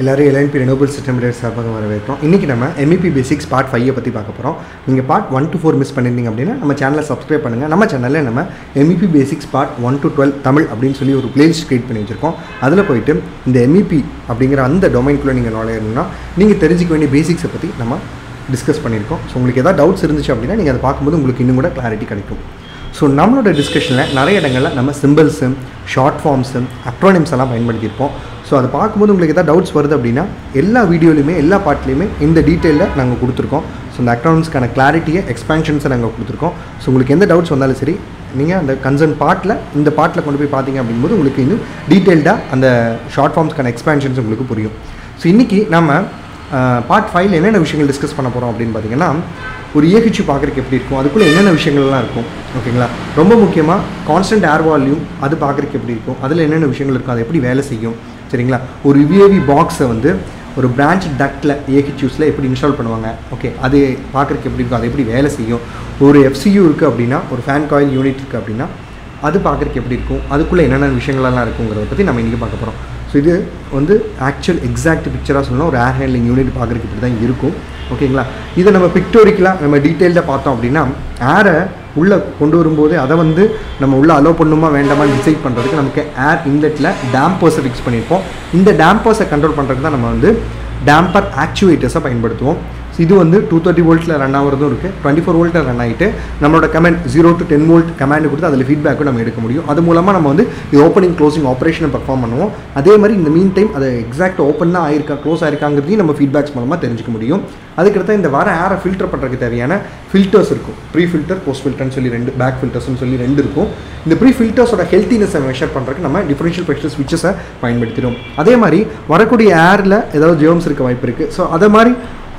எல்லாரும் LNB ரெனோபிள் system சார்பாக வரவேற்கிறோம் இன்றைக்கி நம்ம எம்இபி பேசிக்ஸ் பார்ட் ஃபைவை பற்றி பார்க்க போகிறோம் நீங்கள் part one to four miss பண்ணியிருந்தீங்க அப்படின்னா நம்ம சேனலை சப்ஸ்கிரைப் பண்ணுங்கள் நம்ம சேனலில் நம்ம MEP basics part one to twelve Tamil அப்படின்னு சொல்லி ஒரு பிளேலிஸ்ட் க்ரியேட் பண்ணி வச்சிருக்கோம் அதில் போயிட்டு இந்த எம்இபி அப்படிங்கிற அந்த டொமைனுக்குள்ளே நீங்கள் நுழையணும்னா நீங்கள் தெரிஞ்சிக்க வேண்டிய பேசிக்ஸை பற்றி நம்ம டிஸ்கஸ் பண்ணியிருக்கோம் ஸோ உங்களுக்கு ஏதாவது டவுட்ஸ் இருந்துச்சு அப்படின்னா நீங்கள் அதை பார்க்கும்போது உங்களுக்கு இன்னும் கூட கிளாரிட்டி கிடைக்கும் ஸோ நம்மளோட டிஸ்கஷனில் நிறைய இடங்களில் நம்ம சிம்பிள்ஸு ஷார்ட் ஃபார்ம்ஸு அக்ரோனிம்ஸ் எல்லாம் பயன்படுத்தியிருப்போம் ஸோ அதை பார்க்கும்போது உங்களுக்கு எதாவது டவுட்ஸ் வருது அப்படின்னா எல்லா வீடியோலையுமே எல்லா பார்ட்லையுமே இந்த டீட்டெயிலில் நாங்கள் கொடுத்துருக்கோம் ஸோ இந்த அக்கௌண்ட்ஸ்க்கான கிளாரிட்டியை எக்ஸ்பேன்ஷன்ஸை நாங்கள் கொடுத்துருக்கோம் ஸோ உங்களுக்கு எந்த டவுட்ஸ் வந்தாலும் சரி நீங்கள் அந்த கன்சர்ன் பார்ட்டில் இந்த பார்ட்டில் கொண்டு போய் பார்த்தீங்க அப்படிங்கும்போது உங்களுக்கு இன்னும் டீட்டெயில்டாக அந்த ஷார்ட் ஃபார்ம்ஸ்க்கான எக்ஸ்பேன்ஷன்ஸ் உங்களுக்கு புரியும் ஸோ இன்றைக்கி நம்ம பார்ட் ஃபைவ்ல என்னென்ன விஷயங்கள் டிஸ்கஸ் பண்ண போகிறோம் அப்படின்னு பார்த்தீங்கன்னா ஒரு ஏஹெச்சு பார்க்குறதுக்கு எப்படி இருக்கும் அதுக்குள்ளே என்னென்ன விஷயங்கள்லாம் இருக்கும் ஓகேங்களா ரொம்ப முக்கியமாக கான்ஸ்டன்ட் ஏர் வால்யூம் அது பார்க்குறதுக்கு எப்படி இருக்கும் அதில் என்னென்ன விஷயங்கள் இருக்கும் அது எப்படி வேலை செய்யும் சரிங்களா ஒரு யுஏவி பாக்ஸை வந்து ஒரு பிரான்ச் டக்டில் ஏஹெச்யூஸில் எப்படி இன்ஸ்டால் பண்ணுவாங்க ஓகே அது பார்க்குறதுக்கு எப்படி இருக்கும் அது எப்படி வேலை செய்யும் ஒரு எஃப்சியூ இருக்குது அப்படின்னா ஒரு ஃபேன் காயில் யூனிட் இருக்குது அப்படின்னா அது பார்க்குறதுக்கு எப்படி இருக்கும் அதுக்குள்ளே என்னென்ன விஷயங்கள்லாம் இருக்குங்கிறத பற்றி நம்ம இன்றைக்கி பார்க்க போகிறோம் ஸோ இது வந்து ஆக்சுவல் எக்ஸாக்ட் பிக்சராக சொல்லணும் ஒரு ஏர் ஹேண்ட்லிங் யூனிட் பார்க்குறதுக்கு இப்படி தான் இருக்கும் ஓகேங்களா இதை நம்ம பிக்டோரிக்கலாக நம்ம டீட்டெயில்டாக பார்த்தோம் அப்படின்னா ஏரை உள்ளே கொண்டு வரும்போது அதை வந்து நம்ம உள்ளே அலோவ் பண்ணுமா வேண்டாமான்னு டிசைட் பண்ணுறதுக்கு நமக்கு ஏர் இன்லெட்டில் டேம்பர்ஸை ஃபிக்ஸ் பண்ணியிருப்போம் இந்த டேம்பர்ஸை கண்ட்ரோல் பண்ணுறதுக்கு தான் நம்ம வந்து டேம்பர் ஆக்சுவேட்டர்ஸை பயன்படுத்துவோம் இது வந்து டூ தேர்ட்டி வோல்ட்டில் ரன் ஆகிறதும் இருக்குது டுவெண்ட்டி ஃபோர் வோல்ட்டில் ரன் ஆகிட்டு நம்மளோட command zero to ten volt command கொடுத்து அதில் ஃபீட்பேக்கும் நம்ம எடுக்க முடியும் அது மூலமாக நம்ம வந்து இது ஓப்பனிங் க்ளோசிங் ஆப்ரேஷனை பர்ஃபார்ம் பண்ணுவோம் அதே மாதிரி இந்த மீன் டைம் அது எக்ஸாக்ட் ஓப்பன் தான் ஆயிருக்கா க்ளோஸ் ஆயிருக்காங்கிறதையும் நம்ம ஃபீட்பேக்ஸ் மூலமாக தெரிஞ்சுக்க முடியும் அதுக்கடுத்து இந்த வர ஏரை ஃபில்டர் பண்ணுறதுக்கு தேவையான ஃபில்டர்ஸ் இருக்கும் ப்ரீ ஃபில்டர் போஸ்ட் ஃபில்டர்னு சொல்லி ரெண்டு பேக் ஃபில்டர்ஸ்னு சொல்லி ரெண்டு இருக்கும் இந்த ப்ரீ ஃபில்டர்ஸோட ஹெல்த்தினஸை மெஷர் பண்ணுறதுக்கு நம்ம டிஃபரன்ஷியல் ப்ரெஷர் ஸ்விட்சஸை பயன்படுத்திடும் அதே மாதிரி வரக்கூடிய ஏரில் ஏதாவது ஜேர்ம்ஸ் இருக்க வாய்ப்பு இருக்குது ஸோ அதை மாதிரி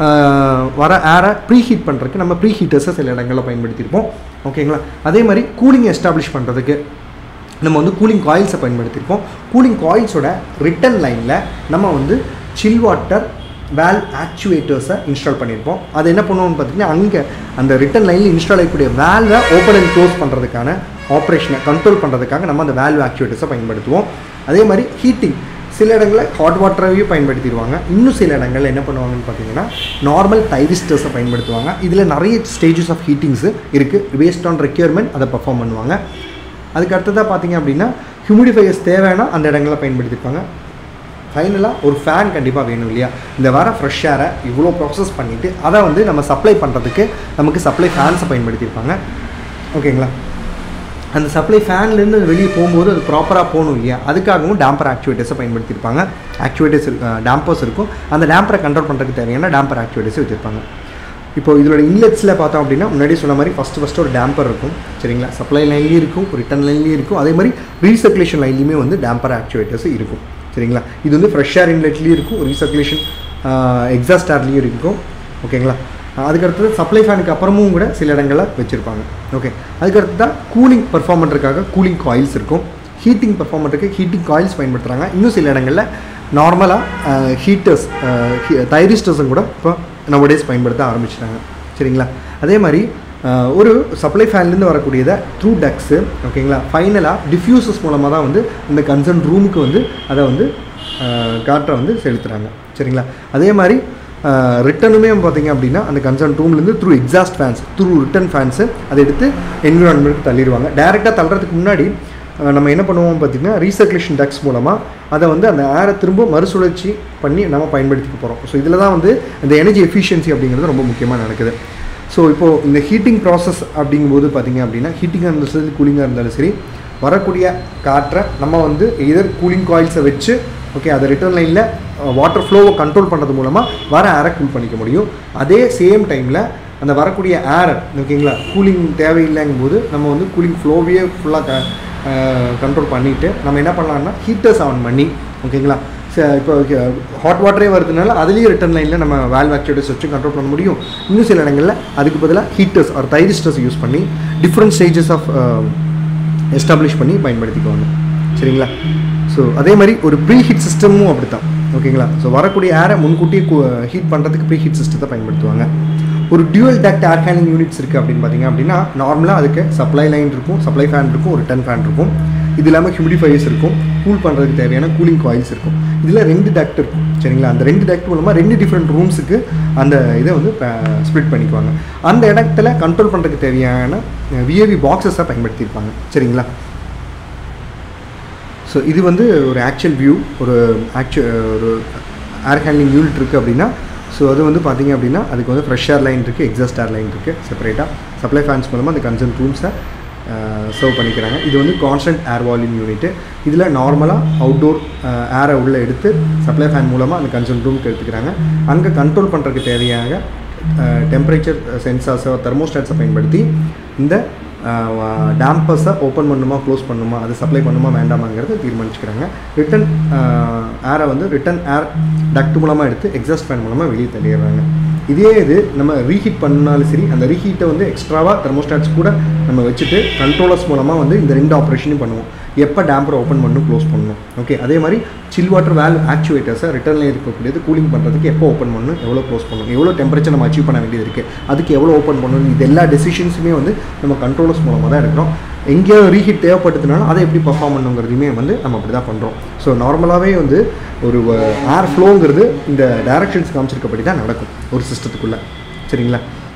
வர ஏரை ப்ரீ ஹீட் பண்ணுறதுக்கு நம்ம ப்ரீ ஹீட்டர்ஸை சில இடங்களில் பயன்படுத்தியிருப்போம் ஓகேங்களா அதே மாதிரி கூலிங் எஸ்டாப்ளிஷ் பண்ணுறதுக்கு நம்ம வந்து கூலிங் காயில்ஸை பயன்படுத்தியிருப்போம் கூலிங் காயில்ஸோட ரிட்டன் லைனில் நம்ம வந்து சில் வாட்டர் வேல் ஆக்சுவேட்டர்ஸை இன்ஸ்டால் பண்ணியிருப்போம் அது என்ன பண்ணுவோம்னு பார்த்தீங்கன்னா அங்கே அந்த ரிட்டன் லைனில் இன்ஸ்டால் ஆகக்கூடிய வேல்வை ஓப்பன் அண்ட் க்ளோஸ் பண்ணுறதுக்கான ஆப்ரேஷனை கண்ட்ரோல் பண்ணுறதுக்காக நம்ம அந்த வேல்வ் ஆக்சுவேட்டர்ஸை பயன்படுத்துவோம் அதே மாதிரி ஹீட்டிங் சில இடங்களில் ஹாட் வாட்டரையும் பயன்படுத்திடுவாங்க இன்னும் சில இடங்களில் என்ன பண்ணுவாங்கன்னு பார்த்தீங்கன்னா நார்மல் தைரிஸ்டர்ஸை பயன்படுத்துவாங்க இதில் நிறைய ஸ்டேஜஸ் ஆஃப் ஹீட்டிங்ஸு இருக்குது வேஸ்ட் ஆன் ரெக்யர்மெண்ட் அதை பர்ஃபார்ம் பண்ணுவாங்க அதுக்கு அடுத்ததாக பார்த்தீங்க அப்படின்னா ஹியூமிடிஃபையர்ஸ் தேவைன்னா அந்த இடங்களில் பயன்படுத்தியிருப்பாங்க ஃபைனலாக ஒரு ஃபேன் கண்டிப்பாக வேணும் இல்லையா இந்த வர ஃப்ரெஷ் ஏரை இவ்வளோ ப்ராசஸ் பண்ணிவிட்டு அதை வந்து நம்ம சப்ளை பண்ணுறதுக்கு நமக்கு சப்ளை ஃபேன்ஸை பயன்படுத்தியிருப்பாங்க ஓகேங்களா அந்த சப்ளை ஃபேன்லேருந்து வெளியே போகும்போது அது ப்ராப்பராக போகணும் இல்லையா அதுக்காகவும் டேம்பர் ஆக்சுவேட்டர்ஸை பயன்படுத்தியிருப்பாங்க ஆக்சுவேட்டர்ஸ் டேம்பர்ஸ் இருக்கும் அந்த டேம்பரை கண்ட்ரோல் பண்ணுறதுக்கு தேவையான டேம்பர் ஆக்சுவேட்டர்ஸ் வச்சுருப்பாங்க இப்போ இதோட இன்லெட்ஸில் பார்த்தோம் அப்படின்னா முன்னாடி சொன்ன மாதிரி ஃபஸ்ட்டு ஃபஸ்ட்டு ஒரு டேம்பர் இருக்கும் சரிங்களா சப்ளை லைன்லேயும் இருக்கும் ரிட்டன் லைன்லேயும் இருக்கும் அதே மாதிரி ரீசர்க்குலேஷன் லைன்லேயுமே வந்து டேம்பர் ஆக்சுவேட்டர்ஸ் இருக்கும் சரிங்களா இது வந்து ஃப்ரெஷ் ஏர் இன்லெட்லேயும் இருக்கும் ரீசர்க்குலேஷன் எக்ஸாஸ்ட் ஏர்லேயும் இருக்கும் ஓகேங்களா அதுக்கடுத்தது சப்ளை ஃபேனுக்கு அப்புறமும் கூட சில இடங்களில் வச்சுருப்பாங்க ஓகே அதுக்கடுத்து தான் கூலிங் பர்ஃபார்ம் பண்ணுறதுக்காக கூலிங் காயில்ஸ் இருக்கும் ஹீட்டிங் பர்ஃபார்ம் பண்ணுறதுக்கு ஹீட்டிங் காயில்ஸ் பயன்படுத்துகிறாங்க இன்னும் சில இடங்களில் நார்மலாக ஹீட்டர்ஸ் தைரிஸ்டர்ஸும் கூட இப்போ நம்ம டேஸ் பயன்படுத்த ஆரம்பிச்சிட்டாங்க சரிங்களா அதே மாதிரி ஒரு சப்ளை ஃபேன்லேருந்து வரக்கூடியதை த்ரூ டக்ஸு ஓகேங்களா ஃபைனலாக டிஃப்யூசஸ் மூலமாக தான் வந்து இந்த கன்சர்ன் ரூமுக்கு வந்து அதை வந்து காற்றை வந்து செலுத்துகிறாங்க சரிங்களா அதே மாதிரி ரிட்டனுமே பார்த்தீங்க அப்படின்னா அந்த கன்சர்ன் ரூம்லேருந்து through exhaust fans through return fans அதை எடுத்து என்விரான்மெண்ட்டுக்கு தள்ளிடுவாங்க டேரெக்டாக தள்ளுறதுக்கு முன்னாடி நம்ம என்ன பண்ணுவோம் பார்த்திங்கன்னா ரீசர்க்குலேஷன் டக்ஸ் மூலமாக அதை வந்து அந்த ஏரை திரும்ப மறுசுழற்சி பண்ணி நம்ம பயன்படுத்திக்க போகிறோம் ஸோ இதில் தான் வந்து இந்த எனர்ஜி எஃபிஷியன்சி அப்படிங்கிறது ரொம்ப முக்கியமாக நடக்குது ஸோ இப்போது இந்த ஹீட்டிங் ப்ராசஸ் அப்படிங்கும்போது பார்த்திங்க அப்படின்னா ஹீட்டிங்காக இருந்தாலும் சரி கூலிங்காக இருந்தாலும் சரி வரக்கூடிய காற்றை நம்ம வந்து எதர் கூலிங் காயில்ஸை வச்சு ஓகே அதை ரிட்டர்ன் லைனில் வாட்டர் ஃப்ளோவை கண்ட்ரோல் பண்ணுறது மூலமாக வர ஏரை கூல் பண்ணிக்க முடியும் அதே சேம் டைமில் அந்த வரக்கூடிய ஏர் ஓகேங்களா கூலிங் தேவையில்லைங்கும் போது நம்ம வந்து கூலிங் ஃப்ளோவையே ஃபுல்லாக க கண்ட்ரோல் பண்ணிவிட்டு நம்ம என்ன பண்ணலாம்னா ஹீட்டர்ஸ் ஆன் பண்ணி ஓகேங்களா இப்போ ஹாட் வாட்டரே வருதுனால அதுலேயும் ரிட்டர்ன் லைனில் நம்ம வேல்வ் ஆக்சுவேட்டர்ஸ் வச்சு கண்ட்ரோல் பண்ண முடியும் இன்னும் சில இடங்களில் அதுக்கு பதிலாக ஹீட்டர்ஸ் ஆர் தைரிஸ்டர்ஸ் யூஸ் பண்ணி டிஃப்ரெண்ட் ஸ்டேஜஸ் ஆஃப் எஸ்டாப்ளிஷ் பண்ணி பயன்படுத்திக்குவாங்க சரிங்களா ஸோ அதே மாதிரி ஒரு ப்ரீ ஹீட் சிஸ்டமும் அப்படி தான் ஓகேங்களா ஸோ வரக்கூடிய ஏரை முன்கூட்டியே ஹீட் பண்ணுறதுக்கு ப்ரீ ஹீட் சிஸ்டத்தை பயன்படுத்துவாங்க ஒரு dual duct air handling units இருக்குது அப்படின்னு பார்த்தீங்க அப்படின்னா நார்மலாக அதுக்கு சப்ளை லைன் இருக்கும் சப்ளை ஃபேன் இருக்கும் ஒரு டன் ஃபேன் இருக்கும் இது இல்லாமல் ஹியூமிடிஃபையர்ஸ் இருக்கும் கூல் பண்ணுறதுக்கு தேவையான கூலிங் காயில்ஸ் இருக்கும் இதில் ரெண்டு டக்ட் இருக்கும் சரிங்களா அந்த ரெண்டு டக்ட் மூலமாக ரெண்டு டிஃப்ரெண்ட் ரூம்ஸுக்கு அந்த இதை வந்து ஸ்ப்ளிட் பண்ணிக்குவாங்க அந்த இடத்துல கண்ட்ரோல் பண்ணுறதுக்கு தேவையான விஏவி பாக்ஸஸாக பயன்படுத்தியிருப்பாங்க சரிங்களா ஸோ இது வந்து ஒரு ஆக்சுவல் வியூ ஒரு ஆக்சுவல் ஒரு ஏர் ஹேண்ட்லிங் யூனிட் இருக்குது அப்படின்னா ஸோ அது வந்து பார்த்தீங்க அப்படின்னா அதுக்கு வந்து ஃப்ரெஷ் ஏர் லைன் இருக்குது எக்ஸாஸ்ட் ஏர் லைன் இருக்குது செப்பரேட்டாக சப்ளை ஃபேன்ஸ் மூலமாக அந்த கன்சர்ன் ரூம்ஸை சர்வ் பண்ணிக்கிறாங்க இது வந்து கான்ஸ்டன்ட் ஏர் வால்யூம் யூனிட்டு இதில் நார்மலாக அவுட்டோர் ஏரை உள்ளே எடுத்து சப்ளை ஃபேன் மூலமாக அந்த கன்சர்ன் ரூமுக்கு எடுத்துக்கிறாங்க அங்கே கண்ட்ரோல் பண்ணுறதுக்கு தேவையான டெம்பரேச்சர் சென்சார்ஸை தெர்மோஸ்டாட்ஸை பயன்படுத்தி இந்த டேம்பர்ஸை ஓப்பன் பண்ணுமா க்ளோஸ் பண்ணுமா அது சப்ளை பண்ணுமா வேண்டாமாங்கிறத தீர்மானிச்சுக்கிறாங்க ரிட்டன் ஏரை வந்து ரிட்டன் ஏர் டக்ட் மூலமாக எடுத்து எக்ஸாஸ்ட் ஃபேன் மூலமாக வெளியே தள்ளிடுறாங்க இதே இது நம்ம ரீஹீட் பண்ணாலும் சரி அந்த ரீஹீட்டை வந்து எக்ஸ்ட்ராவாக தெர்மோஸ்டாட்ஸ் கூட நம்ம வச்சுட்டு கண்ட்ரோலர்ஸ் மூலமாக வந்து இந்த ரெண்டு ஆப்ரேஷனையும் பண்ணுவோம் எப்போ டேம்பரை ஓப்பன் பண்ணணும் க்ளோஸ் பண்ணணும் ஓகே அதே மாதிரி சில் வாட்டர் வேல் ஆக்சுவேட்டர்ஸை ரிட்டர்னில் இருக்கக்கூடியது கூலிங் பண்ணுறதுக்கு எப்போ ஓப்பன் பண்ணணும் எவ்வளோ க்ளோஸ் பண்ணணும் எவ்வளோ டெம்பரேச்சர் நம்ம அச்சீவ் பண்ண வேண்டியது இருக்குது அதுக்கு எவ்வளோ ஓப்பன் பண்ணணும் இது எல்லா டெசிஷன்ஸுமே வந்து நம்ம கண்ட்ரோலர்ஸ் மூலமாக தான் எடுக்கிறோம் எங்கேயோ ரீஹீட் தேவைப்பட்டதுனாலும் அதை எப்படி பர்ஃபார்ம் பண்ணுங்கிறதையுமே வந்து நம்ம அப்படி தான் பண்ணுறோம் ஸோ நார்மலாகவே வந்து ஒரு ஏர் ஃப்ளோங்கிறது இந்த டைரக்ஷன்ஸ் காமிச்சிருக்கப்படி தான் நடக்கும் ஒரு சிஸ்டத்துக்குள்ளே சரிங்களா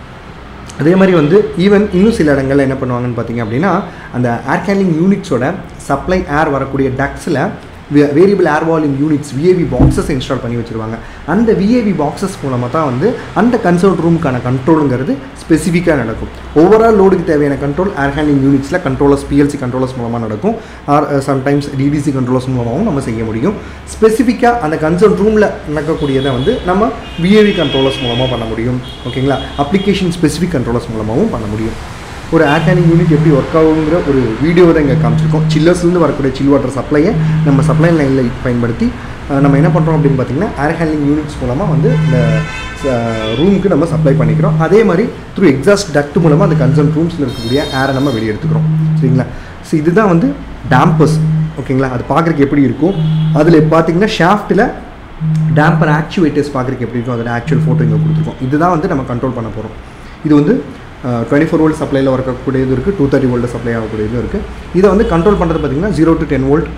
அதே மாதிரி வந்து ஈவன் இன்னும் சில இடங்கள்ல என்ன பண்ணுவாங்கன்னு பார்த்தீங்க அப்படின்னா அந்த ஏர் கேண்டிங் யூனிட்ஸோட சப்ளை ஏர் வரக்கூடிய டக்ஸில் variable air volume units VAV boxes install பண்ணி வச்சுருவாங்க அந்த விஏவி பாக்ஸஸ் மூலமாக தான் வந்து அந்த கன்சர்ட் ரூமுக்கான கண்ட்ரோலுங்கிறது ஸ்பெசிஃபிக்காக நடக்கும் ஓவரால் லோடுக்கு தேவையான கண்ட்ரோல் ஏர் ஹேண்டிங் யூனிட்ஸில் கண்ட்ரோலர்ஸ் பிஎல்சி கண்ட்ரோலர்ஸ் மூலமாக நடக்கும் ஆர் சம்டைம்ஸ் டிடிசி கண்ட்ரோலர்ஸ் மூலமாகவும் நம்ம செய்ய முடியும் ஸ்பெசிஃபிக்காக அந்த கன்சர்ட் ரூமில் நடக்கக்கூடியதை வந்து நம்ம விஏவி கண்ட்ரோலர்ஸ் மூலமாக பண்ண முடியும் ஓகேங்களா அப்ளிகேஷன் ஸ்பெசிஃபிக் கண்ட்ரோலர்ஸ் மூலமாகவும் பண்ண முடியும் ஒரு ஏர் ஹேண்டிங் யூனிட் எப்படி ஒர்க் ஆகுங்கிற ஒரு வீடியோ தான் இங்கே காமிச்சிருக்கோம் சில்லர்ஸ்லேருந்து வரக்கூடிய சில் வாட்டர் சப்ளையை நம்ம சப்ளை லைனில் பயன்படுத்தி நம்ம என்ன பண்ணுறோம் அப்படின்னு பார்த்தீங்கன்னா ஏர் ஹேண்டிங் யூனிட்ஸ் மூலமாக வந்து இந்த ரூமுக்கு நம்ம சப்ளை பண்ணிக்கிறோம் அதே மாதிரி த்ரூ எக்ஸாஸ்ட் டக்ட் மூலமாக அந்த கன்சர்ன் ரூம்ஸில் இருக்கக்கூடிய ஏரை நம்ம வெளியே எடுத்துக்கிறோம் சரிங்களா ஸோ இதுதான் வந்து டேம்பர்ஸ் ஓகேங்களா அது பார்க்குறதுக்கு எப்படி இருக்கும் அதில் பார்த்தீங்கன்னா ஷாஃப்ட்டில் டேம்பர் ஆக்சுவேட்டர்ஸ் பார்க்குறதுக்கு எப்படி இருக்கும் அதோட ஆக்சுவல் ஃபோட்டோ இங்கே கொடுத்துருக்கோம் இதுதான் வந்து நம்ம கண்ட்ரோல் பண்ண போகிறோம் இது வந்து டுவெண்ட்டி ஃபோர் வோல்ட் சப்ளையில் வரக்கூடியது இருக்குது டூ தேர்ட்டி வோல்ட் சப்ளை ஆகக்கூடியதும் இருக்குது இதை வந்து கண்ட்ரோல் பண்ணுறது பார்த்திங்கன்னா ஜீரோ டு டென் வோல்ட்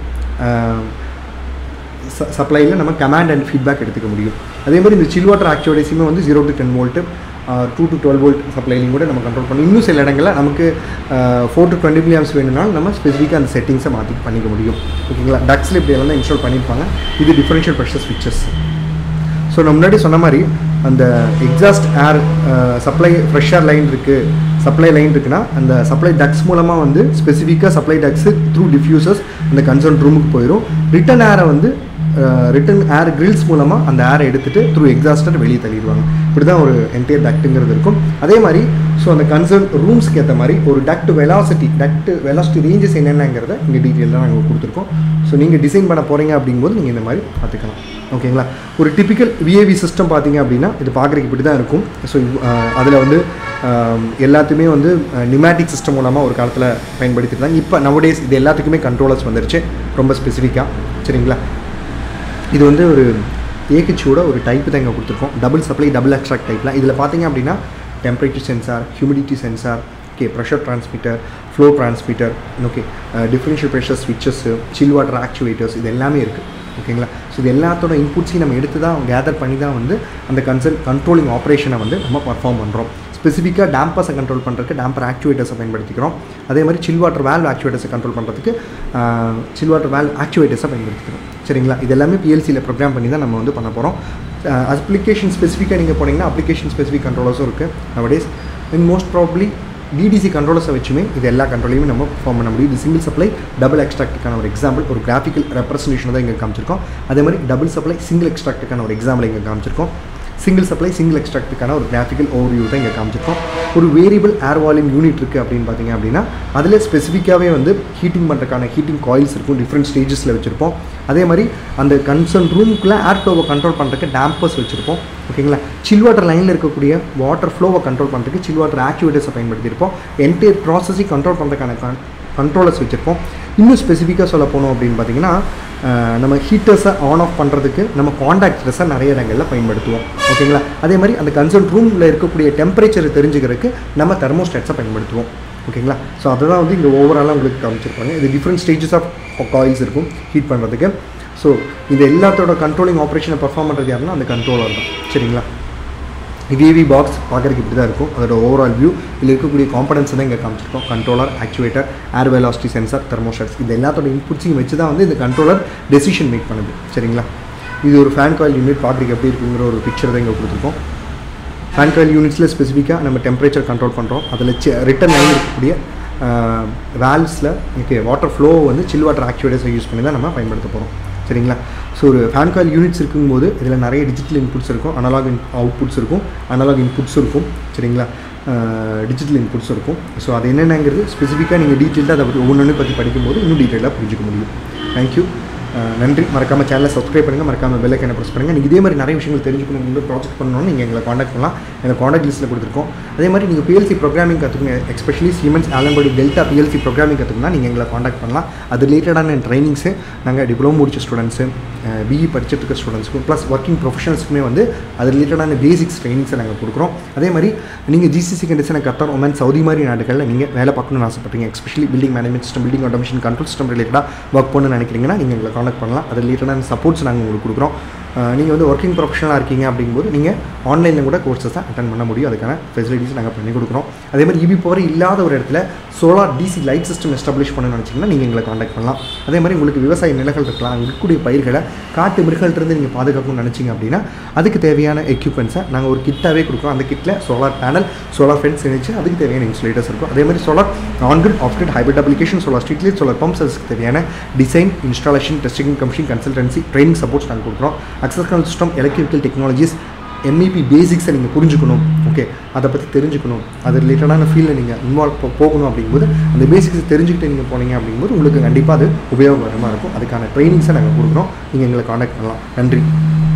சப்ளையில் நம்ம கமாண்ட் அண்ட் ஃபீட்பேக் எடுத்துக்க முடியும் அதே மாதிரி இந்த சில் வாட்டர் ஆக்சுவடைஸுமே வந்து zero to ten volt two to twelve volt சப்ளைலையும் கூட நம்ம கண்ட்ரோல் பண்ணி இன்னும் சில இடங்களில் நமக்கு ஃபோர் டு டுவெண்ட்டி மில்லியம்ஸ் வேணும்னாலும் நம்ம ஸ்பெசிஃபிக்காக அந்த செட்டிங்ஸை மாற்றி பண்ணிக்க முடியும் ஓகேங்களா டக்ஸில் இப்படி எல்லாம் இன்ஸ்டால் பண்ணியிருப்பாங்க இது டிஃபரன்ஷியல் ப்ரெஷர் ஸ்விட்சஸ் ஸோ நான் முன்னாடி சொன்ன மாதிரி அந்த exhaust air supply fresh air line இருக்குது சப்ளை லைன் இருக்குன்னா அந்த சப்ளை டக்ஸ் மூலமாக வந்து ஸ்பெசிஃபிக்காக சப்ளை டக்ஸு த்ரூ டிஃப்யூசர்ஸ் அந்த கன்சர்ன் ரூமுக்கு போயிடும் ரிட்டன் ஏரை வந்து ரிட்டன் ஏர் கிரில்ஸ் மூலமாக அந்த ஏரை எடுத்துகிட்டு த்ரூ எக்ஸாஸ்டர் வெளியே தள்ளிடுவாங்க இப்படி தான் ஒரு என்டையர் டக்ட்டுங்கிறது இருக்கும் அதே மாதிரி ஸோ அந்த கன்சர்ன் ரூம்ஸ்க்கு ஏற்ற மாதிரி ஒரு duct velocity duct velocity ranges என்னென்னங்கிறத இங்கே டீட்டெயிலாக நாங்கள் கொடுத்துருக்கோம் ஸோ நீங்கள் டிசைன் பண்ண போகிறீங்க அப்படிங்கும்போது நீங்கள் இந்த மாதிரி பார்த்துக்கலாம் ஓகேங்களா ஒரு டிப்பிக்கல் விஏவி சிஸ்டம் பார்த்தீங்க அப்படின்னா இது பார்க்குறதுக்கு இப்படி தான் இருக்கும் ஸோ அதில் வந்து எல்லாத்தையுமே வந்து நிமேட்டிக் சிஸ்டம் மூலமாக ஒரு காலத்தில் பயன்படுத்திருந்தாங்க இப்போ நவடேஸ் இது எல்லாத்துக்குமே கண்ட்ரோலர்ஸ் வந்துருச்சு ரொம்ப ஸ்பெசிஃபிக்காக சரிங்களா இது வந்து ஒரு ஏஹெச்சோட ஒரு டைப்பு தான் இங்கே கொடுத்துருக்கோம் டபுள் சப்ளை டபுள் எக்ஸ்ட்ராக்ட் டைப்பில் இதில் பார்த்தீங்க அப்படின்னா temperature sensor humidity sensor okay pressure transmitter flow transmitter okay differential pressure ஸ்விட்சஸ்ஸு சில் வாட்டர் ஆக்சுவேட்டர்ஸ் இது எல்லாமே இருக்குது ஓகேங்களா ஸோ இது எல்லாத்தோட இன்புட்ஸையும் நம்ம எடுத்து தான் கேதர் பண்ணி தான் வந்து அந்த கன்சர்ன் கண்ட்ரோலிங் ஆப்ரேஷனை வந்து நம்ம பர்ஃபார்ம் பண்ணுறோம் ஸ்பெசிஃபிக்காக டேம்பர்ஸை கண்ட்ரோல் பண்ணுறதுக்கு டேம்பர் ஆக்சுவேட்டர்ஸை பயன்படுத்திக்கிறோம் அதே மாதிரி சில் வாட்டர் வேல்வ் ஆக்சுவேட்டர்ஸை கண்ட்ரோல் பண்ணுறதுக்கு சில் வாட்டர் வேல்வ் ஆக்சுவேட்டர்ஸை பயன்படுத்திக்கிறோம் சரிங்களா இது எல்லாமே பிஎல்சியில் ப்ரோக்ராம் பண்ணி தான் நம்ம வந்து பண்ண போகிறோம் அப்ளிகேஷன் ஸ்பெசிஃபிக்காக நீங்கள் போனீங்கன்னா அப்ளிகேஷன் ஸ்பெசிஃபிக் கண்ட்ரோலர்ஸும் இருக்குது nowadays in most probably DDC கண்ட்ரோலர்ஸை வச்சுமே இது எல்லா கண்ட்ரோலையுமே நம்ம ஃபார்ம் பண்ண முடியும் இது சிங்கிள் சப்ளை டபுள் எக்ஸ்ட்ராக்டுக்கான ஒரு எக்ஸாம்பிள் ஒரு கிராஃபிக்கல் ரெப்ரஸன்டேஷன் தான் இங்கே காமிச்சிருக்கோம் அதே மாதிரி டபுள் சப்ளை சிங்கிள் எக்ஸ்ட்ராக்டுக்கான ஒரு எக்ஸாம்பிள் இங்கே காமிச்சிருக்கோம் சிங்கிள் சப்ளை சிங்கிள் எக்ஸ்ட்ராக்டுக்கான ஒரு கிராஃபிக்கல் ஓவர்வியூ தான் இங்கே காமிச்சிருக்கோம் ஒரு வேரியபிள் ஏர் வால்யூம் யூனிட் இருக்குது அப்படின்னு பார்த்தீங்க அப்படின்னா அதில் ஸ்பெசிஃபிக்காகவே வந்து ஹீட்டிங் பண்ணுறதுக்கான ஹீட்டிங் காயில்ஸ் இருக்கும் டிஃப்ரெண்ட் ஸ்டேஜஸில் வச்சுருப்போம் அதே மாதிரி அந்த கன்சர்ன் ரூமுக்குள்ளே ஏர் ஃப்ளோவை கண்ட்ரோல் பண்ணுறதுக்கு டேம்பர்ஸ் வச்சுருப்போம் ஓகேங்களா சில் வாட்டர் லைனில் இருக்கக்கூடிய வாட்டர் ஃப்ளோவை கண்ட்ரோல் பண்ணுறதுக்கு சில் வாட்டர் ஆக்டிவேட்டர்ஸை பயன்படுத்தியிருப்போம் என்டையர் ப்ராசஸை கண்ட்ரோல் பண்ணுறதுக்கான கண்ட்ரோலர்ஸ் வச்சுருப்போம் இன்னும் ஸ்பெசிஃபிக்காக சொல்ல போனோம் அப்படின்னு பார்த்தீங்கன்னா அஹ், நம்ம ஹீட்டர்ஸை ஆன் ஆஃப் பண்ணுறதுக்கு நம்ம காண்டாக்டர்ஸை நிறைய இடங்களில் பயன்படுத்துவோம் ஓகேங்களா அதே மாதிரி அந்த கன்சர்ன் ரூமில் இருக்கக்கூடிய டெம்பரேச்சரை தெரிஞ்சுக்கிறதுக்கு நம்ம தெர்மோஸ்டாட்ஸை பயன்படுத்துவோம் ஓகேங்களா ஸோ அதுதான் வந்து இங்கே ஓவராலாக உங்களுக்கு காமிச்சிருப்பாங்க இது டிஃப்ரெண்ட் ஸ்டேஜஸ் ஆஃப் காயில்ஸ் இருக்கும் ஹீட் பண்ணுறதுக்கு ஸோ இது எல்லாத்தோட கண்ட்ரோலிங் ஆப்ரேஷனை பர்ஃபார்ம் பண்ணுறது யாருன்னா அந்த கண்ட்ரோலர் தான் சரிங்களா விவி பாக்ஸ் பார்க்குறதுக்கு இப்படி தான் இருக்கும் அதோட ஓவரால் வியூ இதில் இருக்கக்கூடிய காம்பனன்ஸ் தான் இங்கே காமிச்சிருக்கோம் controller actuator air velocity sensor thermostats இது எல்லாத்தோட இன்புட்ஸையும் வச்சு தான் வந்து இந்த கண்ட்ரோலர் டெசிஷன் மேக் பண்ணுது சரிங்களா இது ஒரு ஃபேன் காயில் யூனிட் பார்க்குறதுக்கு எப்படி இருக்குங்கிற ஒரு பிக்சர் தான் இங்கே கொடுத்துருக்கோம் ஃபேன் காயில் யூனிட்ஸில் ஸ்பெசிஃபிக்காக நம்ம டெம்பரேச்சர் கண்ட்ரோல் பண்ணுறோம் அதில் ரிட்டன் ஆகி இருக்கக்கூடிய வேல்ஸில் ஓகே வாட்டர் ஃப்ளோ வந்து சில் வாட்டர் ஆக்சுவேட்டர்ஸை யூஸ் பண்ணி தான் நம்ம பயன்படுத்த போகிறோம் சரிங்களா ஸோ ஒரு ஃபேன் காயில் யூனிட்ஸ் இருக்கும்போது இதில் நிறைய டிஜிட்டல் இன்புட்ஸ் இருக்கும் அனலாக் இன் அவுட்புட்ஸ் இருக்கும் அனலாக் இன்புட்ஸ் இருக்கும் சரிங்களா டிஜிட்டல் இன்புட்ஸ் இருக்கும் ஸோ அது என்னென்னங்கிறது ஸ்பெசிஃபிக்காக நீங்கள் டீட்டெயிலாக அதை பற்றி ஒவ்வொன்று பற்றி படிக்கும்போது இன்னும் டீட்டெயிலாக புரிஞ்சுக்க முடியும் தேங்க்யூ நன்றி மறக்காமல் சேனலை சப்ஸ்கிரைப் பண்ணுங்கள் மறக்காமல் பெல் ஐக்கனை ப்ரெஸ் பண்ணுங்கள் நீங்கள் இதே மாதிரி நிறைய விஷயங்கள் தெரிஞ்சுக்கணும் இந்த ப்ராஜெக்ட் பண்ணணும்னு நீங்கள் எங்களை காண்டாக்ட் பண்ணலாம் எங்கள் காண்டாக்ட் லிஸ்ட்டில் கொடுத்துருக்கோம் அதே மாதிரி நீங்கள் பிஎல்சி ப்ரோக்ராமிங் கற்றுக்கணும் especially Siemens Allen Bradley Delta PLC programming கற்றுக்கணும்னா நீங்கள் எங்களை காண்டாக்ட் பண்ணலாம் அது ரிலேட்டடான ட்ரைனிங்ஸு நாங்கள் டிப்ளமோ முடிச்ச ஸ்டூடெண்ட்ஸு பிஇ படிச்சுட்டு இருக்க ஸ்டூடெண்ட்ஸ்க்கும் ப்ளஸ் ஒர்க்கிங் ப்ரொஃபஷனல்ஸுக்குமே வந்து அது ரிலேட்டடான பேசிக்ஸ் ட்ரைனிங்ஸை நாங்கள் கொடுக்குறோம் அதே மாதிரி நீங்கள் GCC condition Qatar Oman Saudi மாதிரி நாடுகளில் நீங்கள் வேலை பார்க்கணும்னு ஆசைப்பட்றீங்க especially building management system building automation control system ரிலேட்டடாக ஒர்க் பண்ணணும்னு நினைக்கிறீங்கன்னா நீங்கள் எங்களை காண்டாக்ட் பண்ணலாம் அது ரிலேட்டடான சப்போர்ட்ஸ் நாங்கள் உங்களுக்கு கொடுக்குறோம் நீங்கள் வந்து ஒர்க்கிங் ப்ரொஃபஷனலாக இருக்கீங்க அப்படிங்கும்போது நீங்கள் ஆன்லைனில் கூட கோர்சஸை அட்டன் பண்ண முடியும் அதுக்கான ஃபெசிலிட்டிஸ் நாங்கள் பண்ணி கொடுக்குறோம் அதே மாதிரி இபி பவர் இல்லாத ஒரு இடத்துல solar DC light system establish பண்ணணும்னு நினச்சிங்கன்னா நீங்கள் எங்களை காண்டாக்ட் பண்ணலாம் அதே மாதிரி உங்களுக்கு விவசாய நிலங்கள் இருக்கலாம் அங்கே இருக்கக்கூடிய பயிர்களை காட்டு மிருகங்கள்லேருந்து நீங்கள் பாதுகாக்கணும்னு நினச்சிங்க அப்படின்னா அதுக்கு தேவையான எக்யூப்மெண்ட்ஸை நாங்கள் ஒரு கிட்டாகவே கொடுக்குறோம் அந்த கிட்டில் சோலார் பேனல் சோலார் ஃபென்ஸ் இணைச்சு அதுக்கு தேவையான இன்சுலேட்டர்ஸ் இருக்கும் அதே மாதிரி solar on grid off grid hybrid application solar street light solar pumps அதுக்கு தேவையான design installation testing commission consultancy training supports நாங்கள் கொடுக்குறோம் அக்சஸ்கல் சிஸ்டம் எலக்ட்ரிக்கல் டெக்னாலஜிஸ் எம்இபி பேசிக்ஸை நீங்கள் புரிஞ்சுக்கணும் ஓகே அதை பற்றி தெரிஞ்சுக்கணும் அது ரிலேட்டடான ஃபீல்டில் நீங்கள் இன்வால்வ் போகணும் அப்படிங்கும்போது அந்த பேசிக்ஸை தெரிஞ்சுக்கிட்டு நீங்கள் போனீங்க அப்படிங்கும்போது உங்களுக்கு கண்டிப்பாக அது உபயோககரமாக இருக்கும் அதுக்கான ட்ரைனிங்ஸை நாங்கள் கொடுக்குறோம் நீங்கள் எங்களை காண்டாக்ட் பண்ணலாம் நன்றி